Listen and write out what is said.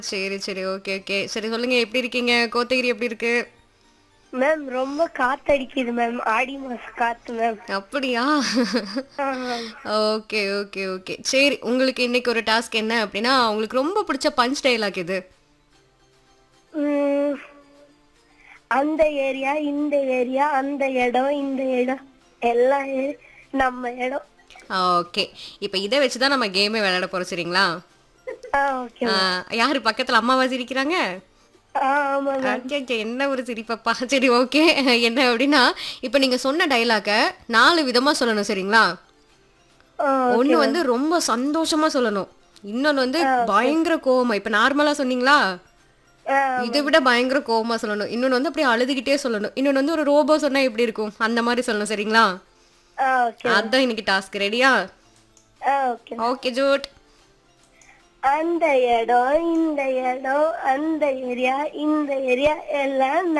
சரி சரி okay okay சரி சொல்லுங்க எப்படி இருக்கீங்க கோத்தகிரி எப்படி இருக்கு மேம் ரொம்ப காத்தடிக்குது மேம் ஆடி மாசம் காத்து மேம் அப்படியா ஓகே ஓகே ஓகே சரி உங்களுக்கு இன்னைக்கு ஒரு டாஸ்க் என்ன அப்படின்னா உங்களுக்கு ரொம்ப பிடிச்ச பஞ்ச் டைலாக் இது உம், அந்த ஏரியா இந்த ஏரியா அந்த இடம் இந்த இடம் எல்லா ஏ- நம்ம இடம் ஓகே இப்போ இதை வச்சு தான் நம்ம கேமே விளையாட போறோம் சரிங்களா ஆ ஓகே ஆ, யாரு பக்கத்துல அம்மாவா சிரிக்கிறாங்க ஆ ஆமா மேம் ஓகே, ஓகே, என்ன ஒரு சிரிப்பப்பா சரி ஓகே என்ன அப்படின்னா இப்போ நீங்க சொன்ன டைலாக்க நாலு விதமா சொல்லணும் சரிங்களா ஆ, ஒண்ணு வந்து ரொம்ப சந்தோஷமா சொல்லணும் இன்னொன்னு வந்து பயங்கர கோவமா இப்ப நார்மலா சொன்னீங்களா ஆ, இதை விட பயங்கர கோவமா சொல்லணும் இன்னொன்னு வந்து அப்படியே அழுதுகிட்டே சொல்லணும் இன்னொன்னு வந்து ஒரு ரோபோ சொன்னா எப்படி இருக்கும் அந்த மாதிரி சொல்லணும் சரிங்களா ஆ ஓகே அதான் இன்னைக்கு டாஸ்க் ரெடியா ஆ ஓகே ஓகே ஜோட் அந்த இடம் இந்த இடம் அந்த ஏரியா இந்த ஏரியா எல்லாம்